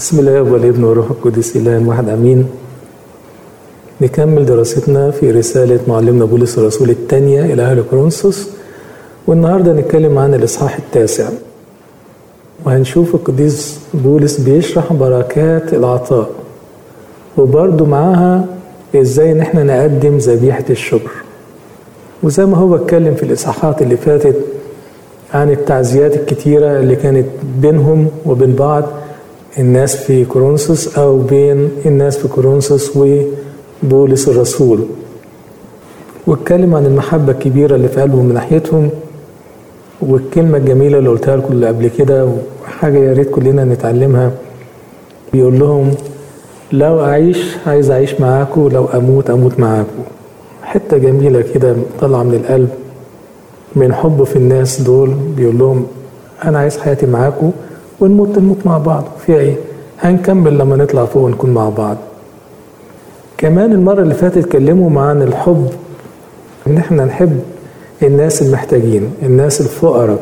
بسم الله والابن والروح القدس إله واحد أمين نكمل دراستنا في رسالة معلمنا بولس الرسول الثانية إلى أهل كورنثوس والنهاردة نتكلم عن الإصحاح التاسع وهنشوف القديس بولس بيشرح بركات العطاء وبرضه معاها ازاي ان احنا نقدم ذبيحة الشكر وزي ما هو اتكلم في الإصحاحات اللي فاتت عن التعزيات الكتيرة اللي كانت بينهم وبين بعض الناس في كورنثوس أو بين الناس في كورنثوس وبولس الرسول واتكلم عن المحبة الكبيرة اللي في قلبهم من ناحيتهم والكلمة الجميلة اللي قلتها لكم اللي قبل كده وحاجة يا ريت كلنا نتعلمها بيقول لهم لو أعيش عايز أعيش معاكم لو أموت أموت معاكم حتة جميلة كده طالعة من القلب من حبه في الناس دول بيقول لهم أنا عايز حياتي معاكم ونموت نموت مع بعض فيها إيه؟ هنكمل لما نطلع فوق ونكون مع بعض كمان المرة اللي فاتت اتكلموا عن الحب إن إحنا نحب الناس المحتاجين الناس الفقراء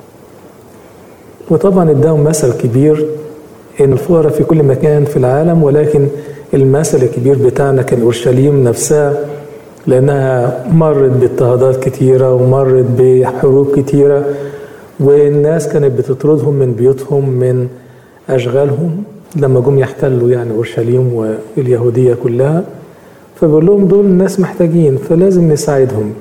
وطبعا اداهم مثل كبير ان الفقراء في كل مكان في العالم ولكن المثل الكبير بتاعنا كان اورشليم نفسها لانها مرت باضطهادات كتيره ومرت بحروب كتيره والناس كانت بتطردهم من بيوتهم من اشغالهم لما جم يحتلوا يعني اورشليم واليهوديه كلها فبقول لهم دول الناس محتاجين فلازم نساعدهم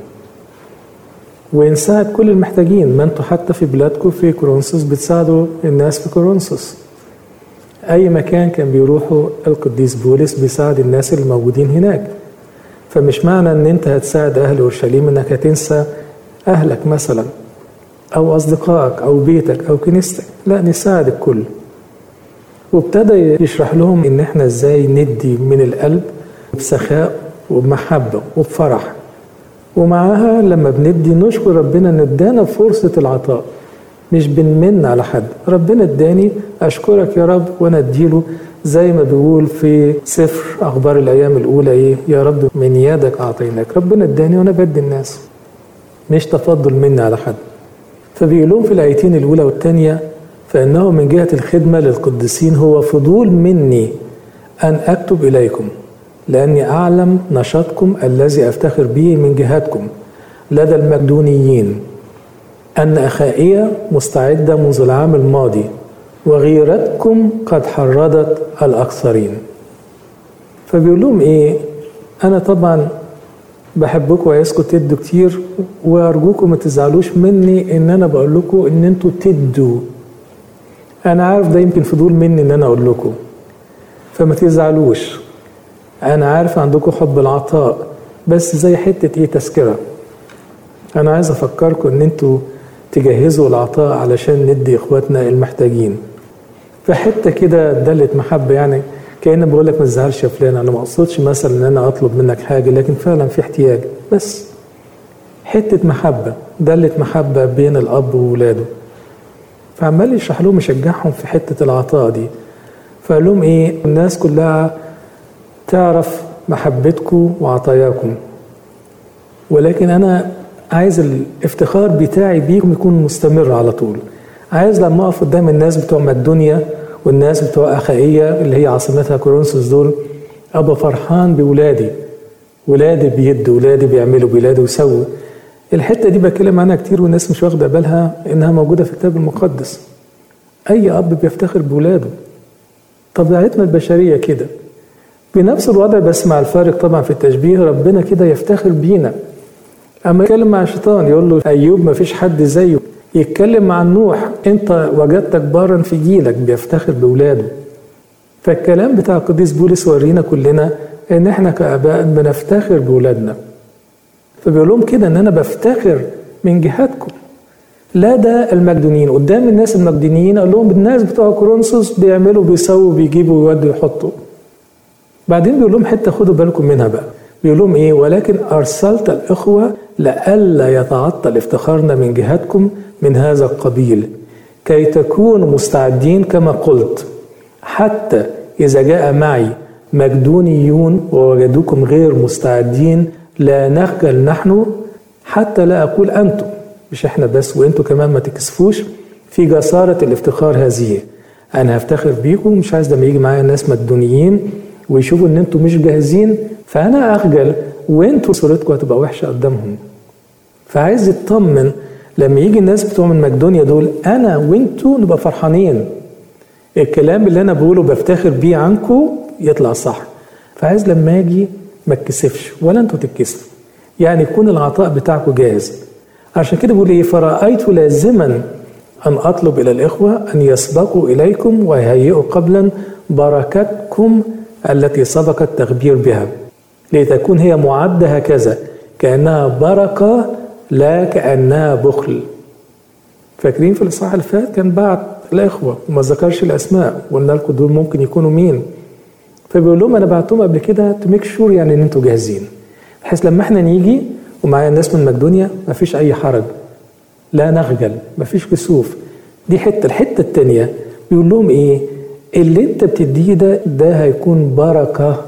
ونساعد كل المحتاجين ما انتوا حتى في بلادكم في كورنثوس بتساعدوا الناس في كورنثوس اي مكان كان بيروحوا القديس بولس بيساعد الناس اللي موجودين هناك فمش معنى ان انت هتساعد اهل اورشليم انك هتنسى اهلك مثلا او اصدقائك او بيتك او كنيستك لا نساعد الكل وابتدى يشرح لهم ان احنا ازاي ندي من القلب بسخاء وبمحبه وبفرح ومعاها لما بندي نشكر ربنا ان ادانا فرصه العطاء مش بنمن على حد ربنا اداني اشكرك يا رب وانا اديله زي ما بيقول في سفر اخبار الايام الاولى ايه يا رب من يدك اعطيناك ربنا اداني وانا بدي الناس مش تفضل مني على حد فبيقولون في الايتين الاولى والثانيه فانه من جهه الخدمه للقديسين هو فضول مني ان اكتب اليكم لاني اعلم نشاطكم الذي افتخر به من جهتكم لدى المقدونيين أن أخائية مستعدة منذ العام الماضي وغيرتكم قد حرضت الأكثرين فبيقول لهم إيه أنا طبعا بحبكم وعايزكم تدوا كتير وأرجوكم ما تزعلوش مني إن أنا بقول لكم إن أنتوا تدوا أنا عارف ده يمكن فضول مني إن أنا أقول لكم فما تزعلوش أنا عارف عندكم حب العطاء بس زي حتة إيه تذكرة أنا عايز أفكركم إن أنتوا تجهزوا العطاء علشان ندي إخواتنا المحتاجين فحتة كده دلة محبة يعني كأن بقول لك ما تزعلش يا فلان أنا ما أقصدش مثلا إن أنا أطلب منك حاجة لكن فعلا في احتياج بس حتة محبة دلة محبة بين الأب وولاده فعمال يشرح لهم يشجعهم في حتة العطاء دي فقال لهم إيه الناس كلها تعرف محبتكم وعطاياكم ولكن أنا عايز الافتخار بتاعي بيكم يكون مستمر على طول عايز لما اقف قدام الناس بتوع مقدونيا والناس بتوع اخائيه اللي هي عاصمتها كورنثوس دول ابقى فرحان بولادي ولادي بيدوا ولادي بيعملوا ولادي ويسووا الحته دي بتكلم عنها كتير والناس مش واخده بالها انها موجوده في الكتاب المقدس اي اب بيفتخر بولاده طبيعتنا البشريه كده بنفس الوضع بس مع الفارق طبعا في التشبيه ربنا كده يفتخر بينا اما يتكلم مع الشيطان يقول له ايوب ما فيش حد زيه يتكلم مع نوح انت وجدتك بارا في جيلك بيفتخر باولاده فالكلام بتاع القديس بولس ورينا كلنا ان احنا كاباء بنفتخر باولادنا فبيقول لهم كده ان انا بفتخر من جهتكم لا ده المقدونيين قدام الناس المقدونيين قال لهم الناس بتوع كورنثوس بيعملوا بيسووا بيجيبوا ويودوا يحطوا بعدين بيقول لهم حته خدوا بالكم منها بقى بيقول لهم ايه ولكن ارسلت الاخوه لئلا يتعطل افتخارنا من جهتكم من هذا القبيل كي تكونوا مستعدين كما قلت حتى اذا جاء معي مقدونيون ووجدوكم غير مستعدين لا نخجل نحن حتى لا اقول انتم مش احنا بس وانتم كمان ما تكسفوش في جساره الافتخار هذه انا هفتخر بيكم مش عايز لما يجي معايا ناس مقدونيين ويشوفوا ان انتوا مش جاهزين فانا اخجل وانتوا صورتكم هتبقى وحشه قدامهم فعايز يطمن لما يجي الناس بتوع من مقدونيا دول انا وانتوا نبقى فرحانين الكلام اللي انا بقوله بفتخر بيه عنكم يطلع صح فعايز لما اجي ما اتكسفش ولا انتوا تتكسفوا يعني يكون العطاء بتاعكم جاهز عشان كده بقول ايه فرأيت لازما أن أطلب إلى الإخوة أن يسبقوا إليكم ويهيئوا قبلا بركتكم التي سبق التخبير بها لتكون هي معدة هكذا كأنها بركة لا كأنها بخل فاكرين في الإصحاح اللي فات كان بعت الإخوة وما ذكرش الأسماء وقلنا لكم دول ممكن يكونوا مين فبيقول لهم أنا بعتهم قبل كده تو ميك شور يعني إن أنتوا جاهزين بحيث لما إحنا نيجي ومعايا الناس من مقدونيا مفيش أي حرج لا نخجل مفيش كسوف دي حته الحته التانيه بيقول لهم ايه اللي انت بتديه ده ده هيكون بركه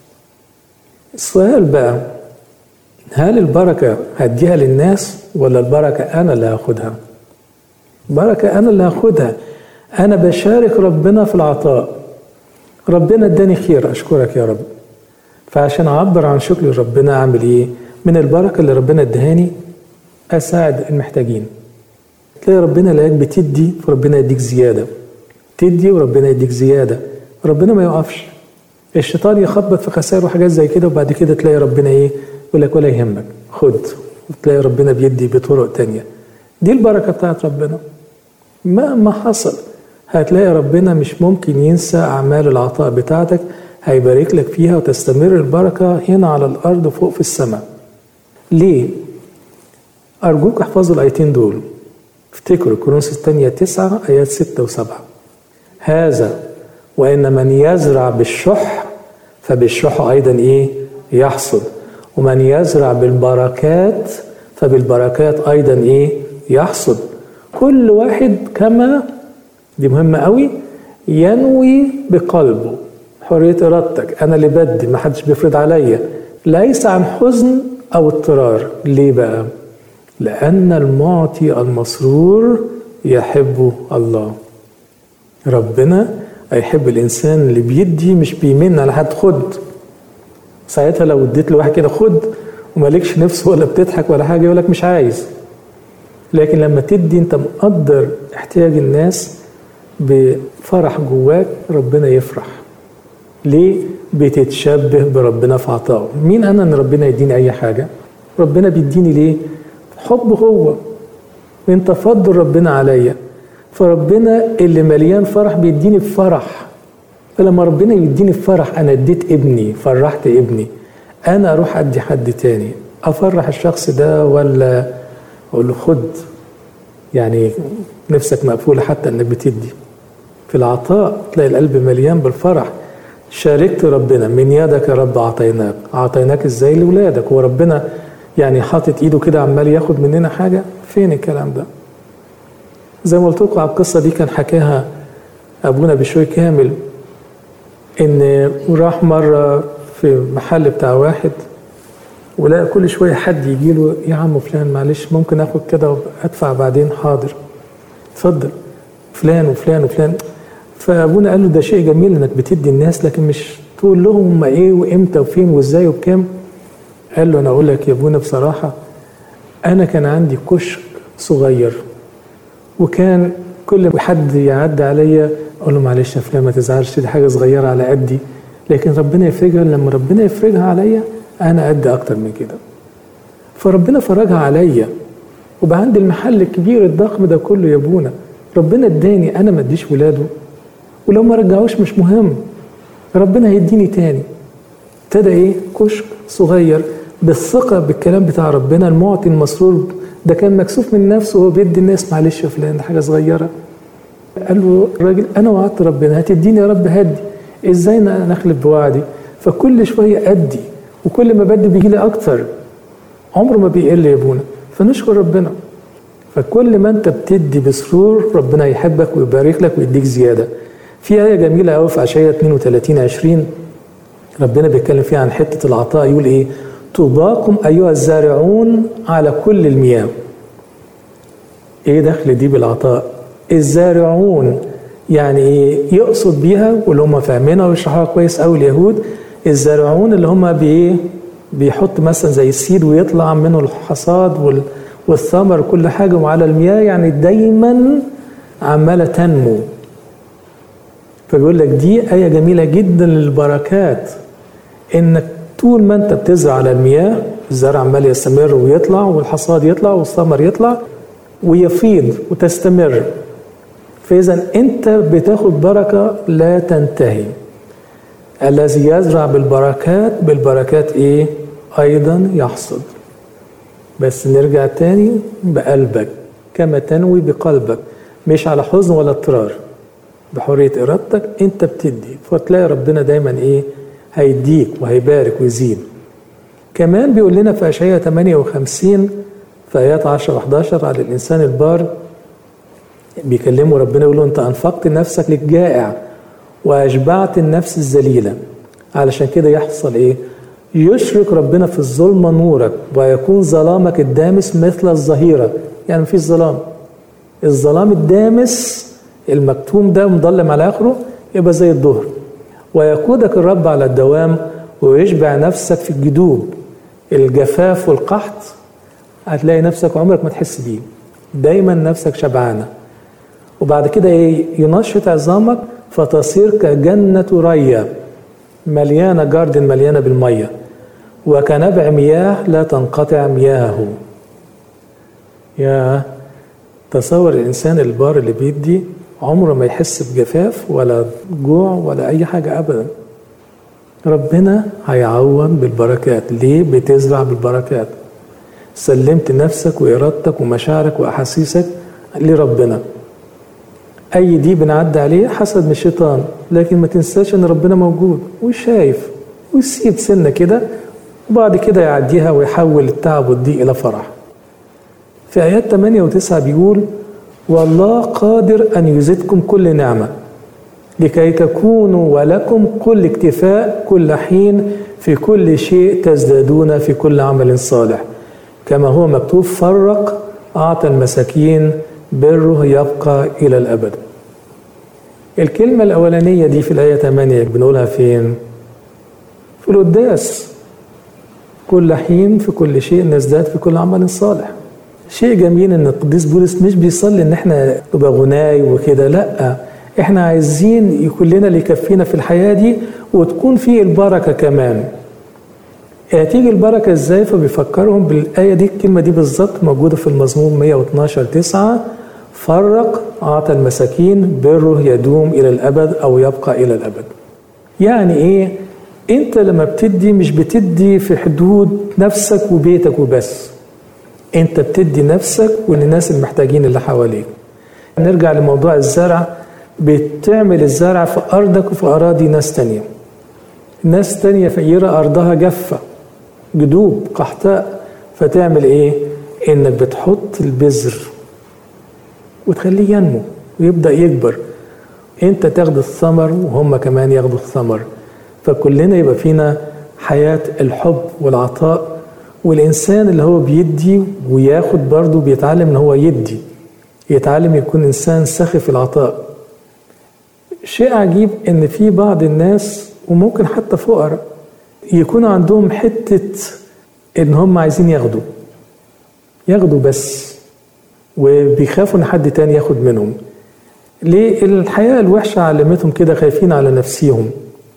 السؤال بقى هل البركه هديها للناس ولا البركه انا اللي هاخدها بركه انا اللي هاخدها انا بشارك ربنا في العطاء ربنا اداني خير اشكرك يا رب فعشان اعبر عن شكر ربنا اعمل ايه من البركه اللي ربنا ادهاني اساعد المحتاجين تلاقي ربنا لاقيك بتدي فربنا يديك زياده تدي وربنا يديك زياده ربنا ما يوقفش الشيطان يخبط في خسائر وحاجات زي كده وبعد كده تلاقي ربنا ايه يقول لك ولا يهمك خد وتلاقي ربنا بيدي بطرق تانية دي البركه بتاعت ربنا مهما حصل هتلاقي ربنا مش ممكن ينسى اعمال العطاء بتاعتك هيبارك لك فيها وتستمر البركه هنا على الارض فوق في السماء ليه أرجوك احفظوا الآيتين دول افتكروا كورنثوس الثانية تسعة آيات ستة وسبعة هذا وإن من يزرع بالشح فبالشح أيضا إيه يحصد ومن يزرع بالبركات فبالبركات أيضا إيه يحصد كل واحد كما دي مهمة قوي ينوي بقلبه حرية إرادتك أنا اللي بدي ما حدش بيفرض عليا ليس عن حزن أو اضطرار ليه بقى؟ لأن المعطي المسرور يحب الله ربنا هيحب الإنسان اللي بيدي مش بيمن على حد خد ساعتها لو اديت لواحد كده خد ومالكش نفس ولا بتضحك ولا حاجة يقولك مش عايز لكن لما تدي انت مقدر احتياج الناس بفرح جواك ربنا يفرح ليه بتتشبه بربنا في عطائه مين انا ان ربنا يديني اي حاجه ربنا بيديني ليه حب هو من تفضل ربنا عليا فربنا اللي مليان فرح بيديني بفرح فلما ربنا يديني بفرح انا اديت ابني فرحت ابني انا اروح ادي حد تاني افرح الشخص ده ولا اقول له خد يعني نفسك مقفوله حتى انك بتدي في العطاء تلاقي القلب مليان بالفرح شاركت ربنا من يدك يا رب اعطيناك اعطيناك ازاي لاولادك هو ربنا يعني حاطط ايده كده عمال ياخد مننا حاجه فين الكلام ده زي ما قلت لكم على القصه دي كان حكاها ابونا بشوي كامل ان راح مره في محل بتاع واحد ولقى كل شويه حد يجي له يا عم فلان معلش ممكن اخد كده وادفع بعدين حاضر اتفضل فلان وفلان وفلان فابونا قال له ده شيء جميل انك بتدي الناس لكن مش تقول لهم هم ايه وامتى وفين وازاي وبكام قال له انا اقول لك يا ابونا بصراحه انا كان عندي كشك صغير وكان كل حد يعدي عليا اقول له معلش يا فلان ما تزعلش دي حاجه صغيره على قدي لكن ربنا يفرجها لما ربنا يفرجها عليا انا قد اكتر من كده فربنا فرجها عليا وبقى عندي المحل الكبير الضخم ده كله يا ابونا ربنا اداني انا ما اديش ولاده ولو ما رجعوش مش مهم ربنا هيديني تاني ابتدى ايه كشك صغير بالثقة بالكلام بتاع ربنا المعطي المسرور ده كان مكسوف من نفسه وهو بيدي الناس معلش يا فلان ده حاجة صغيرة قال له الراجل أنا وعدت ربنا هتديني يا رب هدي إزاي أنا نخلف بوعدي فكل شوية أدي وكل ما بدي بيجي لي أكتر عمره ما بيقل يا ابونا فنشكر ربنا فكل ما انت بتدي بسرور ربنا يحبك ويبارك لك ويديك زياده في آية جميلة قوي في عشية 32 20 ربنا بيتكلم فيها عن حتة العطاء يقول إيه؟ طوباكم أيها الزارعون على كل المياه. إيه دخل دي بالعطاء؟ الزارعون يعني ايه يقصد بيها واللي هم فاهمينها ويشرحوها كويس قوي اليهود الزارعون اللي هم بايه بيحط مثلا زي السيد ويطلع منه الحصاد والثمر وكل حاجه وعلى المياه يعني دايما عماله تنمو فبيقول لك دي آية جميلة جدا للبركات إنك طول ما أنت بتزرع على المياه الزرع عمال يستمر ويطلع والحصاد يطلع والثمر يطلع ويفيض وتستمر فإذا أنت بتاخد بركة لا تنتهي الذي يزرع بالبركات بالبركات إيه؟ أيضا يحصد بس نرجع تاني بقلبك كما تنوي بقلبك مش على حزن ولا اضطرار بحرية إرادتك أنت بتدي فتلاقي ربنا دايما إيه هيديك وهيبارك ويزيد كمان بيقول لنا في أشعياء 58 في آيات 10 و11 على الإنسان البار بيكلموا ربنا يقول له أنت أنفقت نفسك للجائع وأشبعت النفس الذليلة علشان كده يحصل إيه؟ يشرك ربنا في الظلمة نورك ويكون ظلامك الدامس مثل الظهيرة يعني مفيش ظلام الظلام الدامس المكتوم ده مضلم على آخره يبقى زي الظهر ويقودك الرب على الدوام ويشبع نفسك في الجدوب الجفاف والقحط هتلاقي نفسك عمرك ما تحس بيه دايما نفسك شبعانة وبعد كده ايه ينشط عظامك فتصير كجنة ريا مليانة جاردن مليانة بالمية وكنبع مياه لا تنقطع مياهه يا تصور الإنسان البار اللي بيدي عمره ما يحس بجفاف ولا جوع ولا أي حاجة أبدا ربنا هيعوض بالبركات ليه بتزرع بالبركات سلمت نفسك وإرادتك ومشاعرك وأحاسيسك لربنا أي دي بنعدي عليه حسد من الشيطان لكن ما تنساش إن ربنا موجود وشايف ويسيب سنة كده وبعد كده يعديها ويحول التعب والضيق إلى فرح في آيات 8 و9 بيقول والله قادر أن يزيدكم كل نعمة لكي تكونوا ولكم كل اكتفاء كل حين في كل شيء تزدادون في كل عمل صالح كما هو مكتوب فرق أعطى المساكين بره يبقى إلى الأبد الكلمة الأولانية دي في الآية 8 بنقولها فين؟ في القداس كل حين في كل شيء نزداد في كل عمل صالح شيء جميل ان القديس بولس مش بيصلي ان احنا نبقى غناي وكده لا احنا عايزين يكون لنا اللي يكفينا في الحياه دي وتكون فيه البركه كمان هتيجي البركه ازاي فبيفكرهم بالايه دي الكلمه دي بالظبط موجوده في المزمور 112 9 فرق اعطى المساكين بره يدوم الى الابد او يبقى الى الابد يعني ايه انت لما بتدي مش بتدي في حدود نفسك وبيتك وبس انت بتدي نفسك وللناس المحتاجين اللي حواليك نرجع لموضوع الزرع بتعمل الزرع في أرضك وفي أراضي ناس تانية ناس تانية فقيرة أرضها جافة جدوب قحطاء فتعمل إيه؟ إنك بتحط البذر وتخليه ينمو ويبدأ يكبر أنت تاخد الثمر وهم كمان ياخدوا الثمر فكلنا يبقى فينا حياة الحب والعطاء والإنسان اللي هو بيدي وياخد برضه بيتعلم إن هو يدي يتعلم يكون إنسان سخي في العطاء شيء عجيب إن في بعض الناس وممكن حتى فقراء يكون عندهم حتة إن هم عايزين ياخدوا ياخدوا بس وبيخافوا إن حد تاني ياخد منهم ليه الحياة الوحشة علمتهم كده خايفين على نفسيهم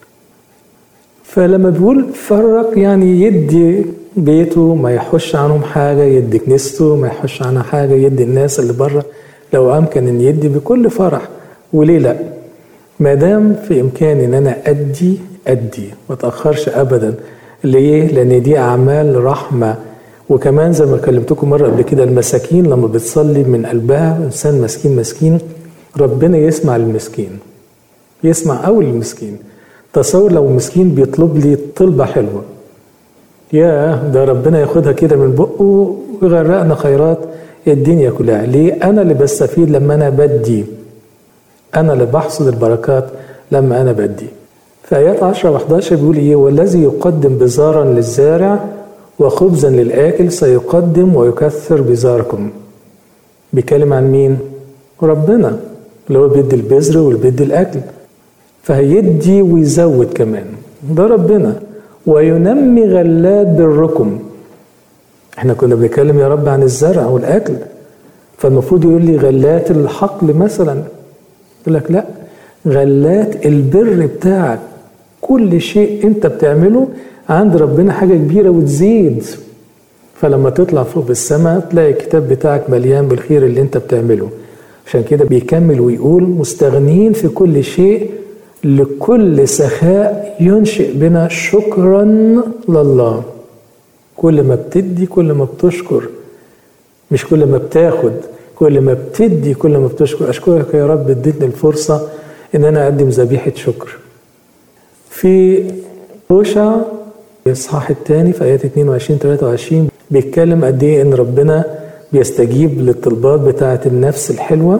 فلما بيقول فرق يعني يدي بيته ما يحوش عنهم حاجة يدي كنيسته ما يحوش عنها حاجة يدي الناس اللي بره لو أمكن إن يدي بكل فرح وليه لأ ما دام في إمكاني إن أنا أدي أدي ما تأخرش أبدا ليه؟ لأن دي أعمال رحمة وكمان زي ما كلمتكم مرة قبل كده المساكين لما بتصلي من قلبها إنسان مسكين مسكين ربنا يسمع للمسكين يسمع أول المسكين تصور لو مسكين بيطلب لي طلبة حلوة يا ده ربنا ياخدها كده من بقه ويغرقنا خيرات الدنيا كلها ليه أنا اللي بستفيد لما أنا بدي أنا اللي بحصد البركات لما أنا بدي في آيات 10 و11 بيقول إيه والذي يقدم بزارا للزارع وخبزا للآكل سيقدم ويكثر بزاركم بيتكلم عن مين؟ ربنا اللي هو بيدي البذر والبيدي الاكل فهيدي ويزود كمان ده ربنا وينمي غلات بالركم احنا كنا بنتكلم يا رب عن الزرع والاكل فالمفروض يقول لي غلات الحقل مثلا يقول لك لا غلات البر بتاعك كل شيء انت بتعمله عند ربنا حاجه كبيره وتزيد فلما تطلع فوق بالسماء تلاقي الكتاب بتاعك مليان بالخير اللي انت بتعمله عشان كده بيكمل ويقول مستغنين في كل شيء لكل سخاء ينشئ بنا شكرا لله كل ما بتدي كل ما بتشكر مش كل ما بتاخد كل ما بتدي كل ما بتشكر اشكرك يا رب اديتني الفرصه ان انا اقدم ذبيحه شكر في هوشع الاصحاح الثاني في ايات 22 23 بيتكلم قد ايه ان ربنا بيستجيب للطلبات بتاعه النفس الحلوه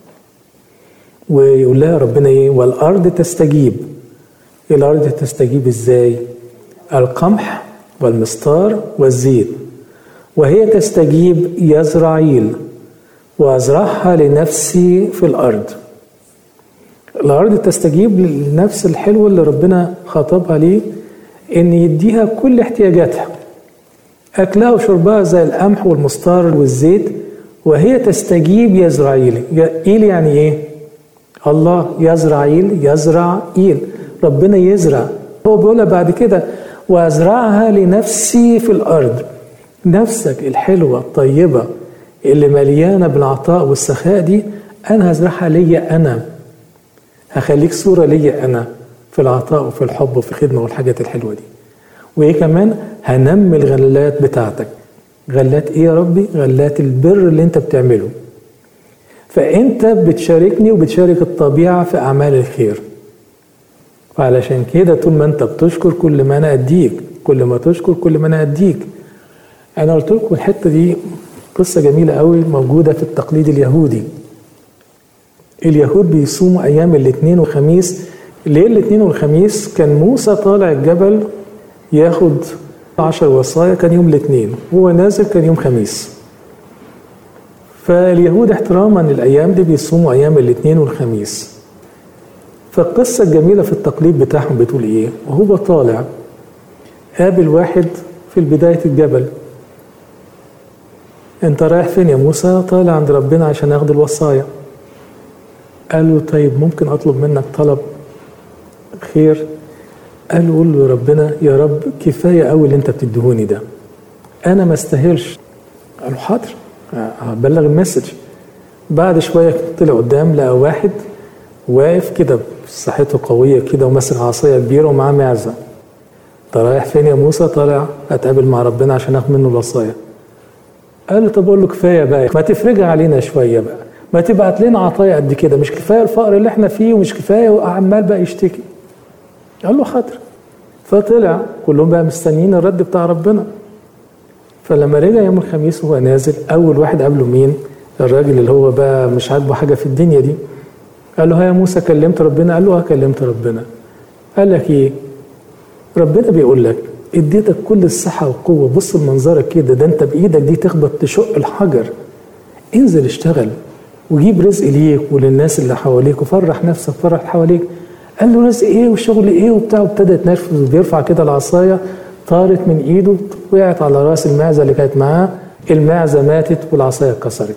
ويقول لها ربنا ايه والارض تستجيب الارض تستجيب ازاي القمح والمستار والزيت وهي تستجيب يزرعيل وازرعها لنفسي في الارض الارض تستجيب للنفس الحلوه اللي ربنا خاطبها ليه ان يديها كل احتياجاتها اكلها وشربها زي القمح والمستار والزيت وهي تستجيب يزرعيل ايل يعني ايه الله يزرعيل يزرع ايل ربنا يزرع هو بيقولها بعد كده وازرعها لنفسي في الارض نفسك الحلوه الطيبه اللي مليانه بالعطاء والسخاء دي انا هزرعها ليا انا هخليك صوره ليا انا في العطاء وفي الحب وفي الخدمه والحاجات الحلوه دي وايه كمان هنمي الغلات بتاعتك غلات ايه يا ربي غلات البر اللي انت بتعمله فانت بتشاركني وبتشارك الطبيعه في اعمال الخير فعلشان كده طول ما انت بتشكر كل ما انا اديك كل ما تشكر كل ما انا اديك انا قلت لكم الحته دي قصه جميله قوي موجوده في التقليد اليهودي اليهود بيصوموا ايام الاثنين والخميس ليه الاثنين والخميس كان موسى طالع الجبل ياخد عشر وصايا كان يوم الاثنين هو نازل كان يوم خميس فاليهود احتراما للايام دي بيصوموا ايام الاثنين والخميس فالقصة الجميلة في التقليد بتاعهم بتقول ايه وهو طالع قابل واحد في بداية الجبل انت رايح فين يا موسى طالع عند ربنا عشان اخد الوصايا قال له طيب ممكن اطلب منك طلب خير قال له قول له ربنا يا رب كفاية قوي اللي انت بتديهوني ده انا ما استاهلش قال له حاضر هبلغ المسج بعد شوية طلع قدام لقى واحد واقف كده صحته قوية كده وماسك عصاية كبيرة ومعاه معزة انت رايح فين يا موسى طالع اتقابل مع ربنا عشان اخد منه الوصايا قال له طب اقول له كفايه بقى ما تفرجها علينا شويه بقى ما تبعت لنا عطايا قد كده مش كفايه الفقر اللي احنا فيه ومش كفايه وعمال بقى يشتكي قال له حاضر فطلع كلهم بقى مستنيين الرد بتاع ربنا فلما رجع يوم الخميس وهو نازل اول واحد قابله مين الراجل اللي هو بقى مش عاجبه حاجه في الدنيا دي قال له ها يا موسى كلمت ربنا قال له اه كلمت ربنا قال لك ايه ربنا بيقول لك اديتك كل الصحة والقوة بص لمنظرك كده ده انت بايدك دي تخبط تشق الحجر انزل اشتغل وجيب رزق ليك وللناس اللي حواليك وفرح نفسك فرح اللي حواليك قال له رزق ايه وشغل ايه وبتاع وابتدى يتنرفز وبيرفع كده العصاية طارت من ايده وقعت على راس المعزة اللي كانت معاه المعزة ماتت والعصاية اتكسرت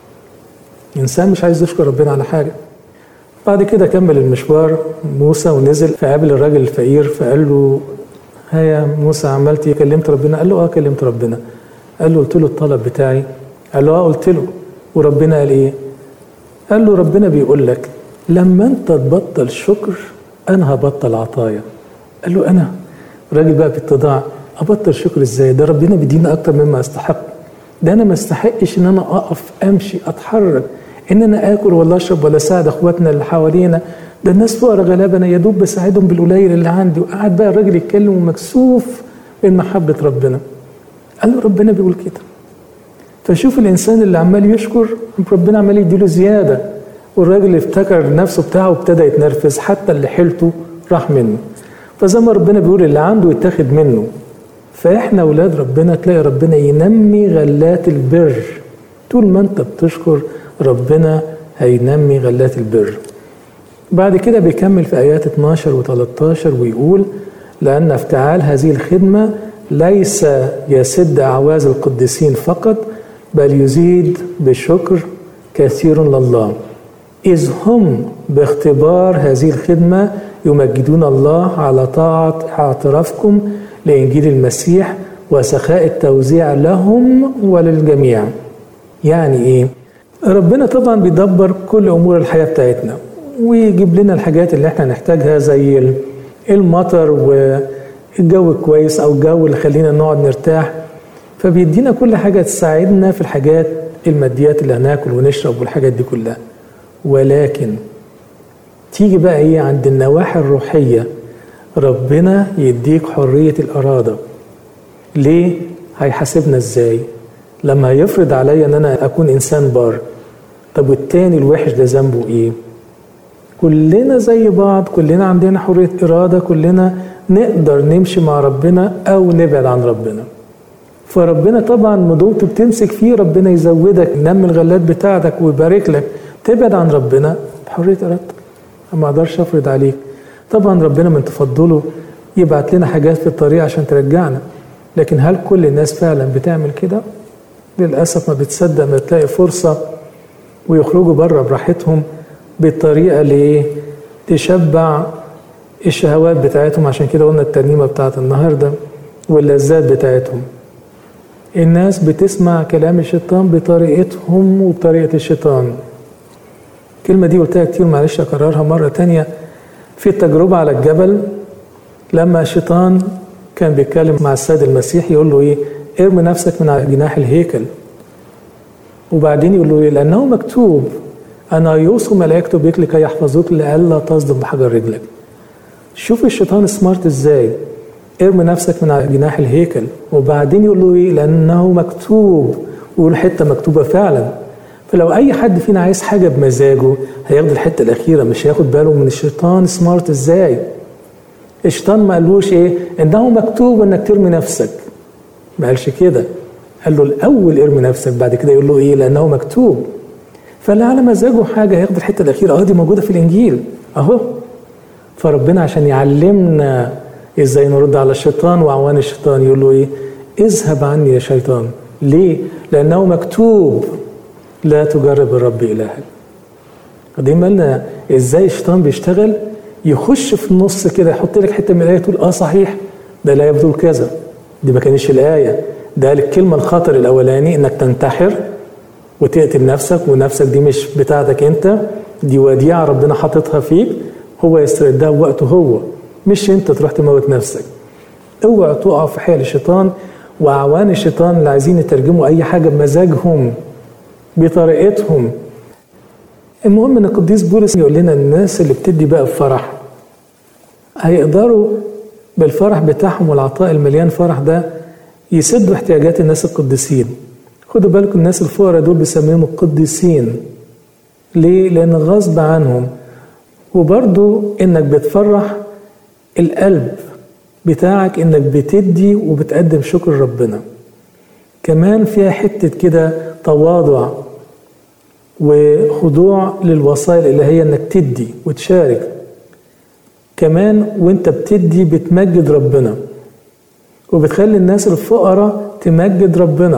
انسان مش عايز يشكر ربنا على حاجه بعد كده كمل المشوار موسى ونزل فقابل الراجل الفقير فقال له ها يا موسى عملت ايه كلمت ربنا قال له اه كلمت ربنا قال له قلت له الطلب بتاعي قال له اه قلت له وربنا قال ايه قال له ربنا بيقول لك لما انت تبطل شكر انا هبطل عطايا قال له انا الراجل بقى باتضاع ابطل شكر ازاي ده ربنا بيدينا اكتر مما استحق ده انا ما استحقش ان انا اقف امشي اتحرك ان انا اكل ولا اشرب ولا اساعد اخواتنا اللي حوالينا ده الناس فقراء غلابه انا يا دوب بساعدهم بالقليل اللي عندي وقعد بقى الراجل يتكلم ومكسوف من محبه ربنا قال له ربنا بيقول كده فشوف الانسان اللي عمال يشكر ربنا عمال يديله زياده والراجل افتكر نفسه بتاعه وابتدى يتنرفز حتى اللي حيلته راح منه فزي ما ربنا بيقول اللي عنده يتاخد منه فاحنا اولاد ربنا تلاقي ربنا ينمي غلات البر طول ما انت بتشكر ربنا هينمي غلات البر بعد كده بيكمل في آيات 12 و13 ويقول لأن افتعال هذه الخدمة ليس يسد أعواز القديسين فقط بل يزيد بالشكر كثير لله إذ هم باختبار هذه الخدمة يمجدون الله على طاعة اعترافكم لإنجيل المسيح وسخاء التوزيع لهم وللجميع يعني إيه؟ ربنا طبعا بيدبر كل أمور الحياة بتاعتنا ويجيب لنا الحاجات اللي احنا نحتاجها زي المطر والجو كويس أو الجو اللي خلينا نقعد نرتاح فبيدينا كل حاجة تساعدنا في الحاجات الماديات اللي هناكل ونشرب والحاجات دي كلها ولكن تيجي بقى ايه عند النواحي الروحية ربنا يديك حرية الإرادة ليه؟ هيحاسبنا ازاي؟ لما هيفرض عليا ان انا اكون انسان بار طب والتاني الوحش ده ذنبه ايه؟ كلنا زي بعض كلنا عندنا حرية إرادة كلنا نقدر نمشي مع ربنا أو نبعد عن ربنا فربنا طبعا مدوته بتمسك فيه ربنا يزودك ينمي الغلات بتاعتك ويبارك لك تبعد عن ربنا بحرية إرادتك ما أقدرش أفرض عليك طبعا ربنا من تفضله يبعت لنا حاجات في الطريق عشان ترجعنا لكن هل كل الناس فعلا بتعمل كده؟ للأسف ما بتصدق ما تلاقي فرصة ويخرجوا بره براحتهم بالطريقة اللي تشبع الشهوات بتاعتهم عشان كده قلنا الترنيمة بتاعت النهاردة واللذات بتاعتهم الناس بتسمع كلام الشيطان بطريقتهم وبطريقة الشيطان الكلمة دي قلتها كتير معلش أكررها مرة تانية في التجربة على الجبل لما الشيطان كان بيتكلم مع السيد المسيح يقول له ايه ارمي نفسك من على جناح الهيكل وبعدين يقول له ايه لانه مكتوب انا يوصي ملائكته بيك لكي يحفظوك لئلا تصدم بحجر رجلك شوف الشيطان سمارت ازاي ارمي نفسك من على جناح الهيكل وبعدين يقول له ايه لانه مكتوب ويقول حته مكتوبه فعلا فلو اي حد فينا عايز حاجه بمزاجه هياخد الحته الاخيره مش هياخد باله من الشيطان سمارت ازاي الشيطان ما قالوش ايه انه مكتوب انك ترمي نفسك ما قالش كده قال له الاول ارمي نفسك بعد كده يقول له ايه لانه مكتوب فلا على مزاجه حاجه هياخد الحته الاخيره اه دي موجوده في الانجيل اهو فربنا عشان يعلمنا ازاي نرد على الشيطان واعوان الشيطان يقول له ايه اذهب عني يا شيطان ليه لانه مكتوب لا تجرب الرب الهك دي مالنا ازاي الشيطان بيشتغل يخش في النص كده يحط لك حته من الايه تقول اه صحيح ده الايه بتقول كذا دي ما كانتش الايه ده الكلمه الخطر الاولاني انك تنتحر وتقتل نفسك ونفسك دي مش بتاعتك انت دي وديعه ربنا حاططها فيك هو يستردها بوقته هو مش انت تروح تموت نفسك اوعى تقع في حيل الشيطان واعوان الشيطان اللي عايزين يترجموا اي حاجه بمزاجهم بطريقتهم المهم ان القديس بولس يقول لنا الناس اللي بتدي بقى بفرح هيقدروا بالفرح بتاعهم والعطاء المليان فرح ده يسدوا احتياجات الناس القديسين خدوا بالكم الناس الفقراء دول بيسميهم القديسين ليه؟ لأن غصب عنهم وبرضو إنك بتفرح القلب بتاعك إنك بتدي وبتقدم شكر ربنا كمان فيها حتة كده تواضع وخضوع للوصايا الإلهية إنك تدي وتشارك كمان وانت بتدي بتمجد ربنا وبتخلي الناس الفقراء تمجد ربنا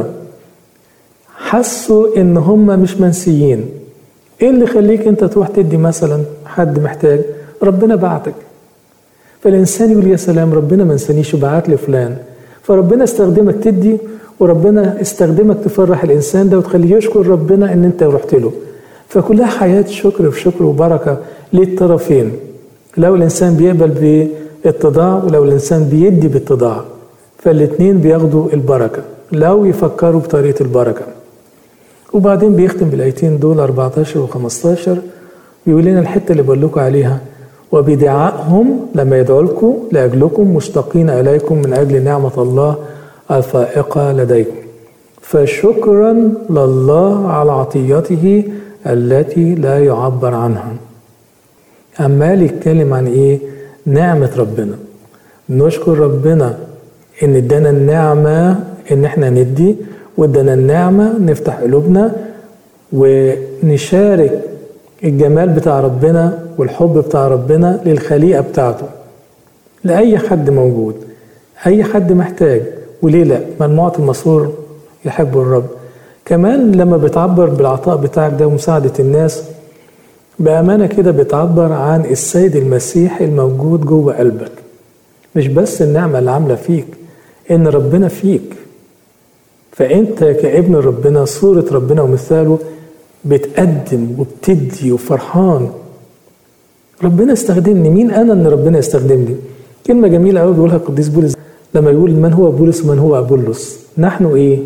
حسوا ان هم مش منسيين ايه اللي يخليك انت تروح تدي مثلا حد محتاج ربنا بعتك فالانسان يقول يا سلام ربنا ما نسانيش وبعت لي فلان فربنا استخدمك تدي وربنا استخدمك تفرح الانسان ده وتخليه يشكر ربنا ان انت رحت له فكلها حياه شكر في شكر وبركه للطرفين لو الانسان بيقبل باتضاع ولو الانسان بيدي باتضاع فالاتنين بياخدوا البركه لو يفكروا بطريقه البركه وبعدين بيختم بالايتين دول 14 و15 بيقول لنا الحته اللي بقول لكم عليها وبدعائهم لما يدعوا لكم لاجلكم مشتاقين اليكم من اجل نعمه الله الفائقه لديكم فشكرا لله على عطيته التي لا يعبر عنها عمال يتكلم عن ايه نعمه ربنا نشكر ربنا ان ادانا النعمه ان احنا ندي وادانا النعمه نفتح قلوبنا ونشارك الجمال بتاع ربنا والحب بتاع ربنا للخليقة بتاعته لأي حد موجود أي حد محتاج وليه لا مجموعة المسرور يحبوا الرب كمان لما بتعبر بالعطاء بتاعك ده ومساعدة الناس بأمانة كده بتعبر عن السيد المسيح الموجود جوه قلبك مش بس النعمة اللي عاملة فيك إن ربنا فيك فأنت كابن ربنا صورة ربنا ومثاله بتقدم وبتدي وفرحان ربنا استخدمني مين أنا إن ربنا يستخدمني كلمة جميلة قوي بيقولها القديس بولس لما يقول من هو بولس ومن هو أبولس نحن إيه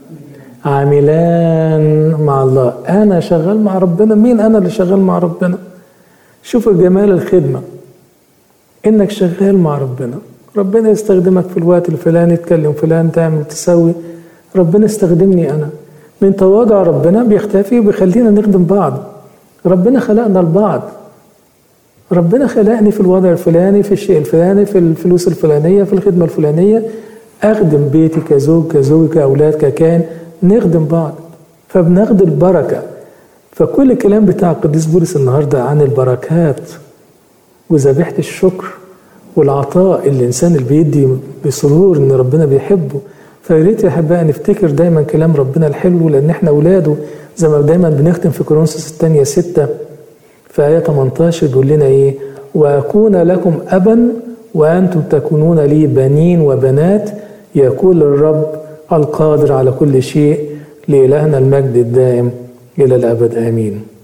عاملان مع الله أنا شغال مع ربنا مين أنا اللي شغال مع ربنا شوف جمال الخدمة إنك شغال مع ربنا ربنا يستخدمك في الوقت الفلاني تكلم فلان تعمل تسوي ربنا استخدمني أنا من تواضع ربنا بيختفي وبيخلينا نخدم بعض ربنا خلقنا البعض ربنا خلقني في الوضع الفلاني في الشيء الفلاني في الفلوس الفلانية في الخدمة الفلانية أخدم بيتي كزوج كزوج كأولاد ككان نخدم بعض فبناخد البركة فكل الكلام بتاع القديس بولس النهاردة عن البركات وذبيحة الشكر والعطاء الإنسان اللي بيدي بسرور إن ربنا بيحبه فيا ريت يا أحبائي نفتكر دايما كلام ربنا الحلو لأن إحنا أولاده زي ما دايما بنختم في كورنثوس الثانية ستة في آية 18 بيقول لنا إيه؟ وأكون لكم أبا وأنتم تكونون لي بنين وبنات يقول الرب القادر على كل شيء لإلهنا المجد الدائم إلى الأبد آمين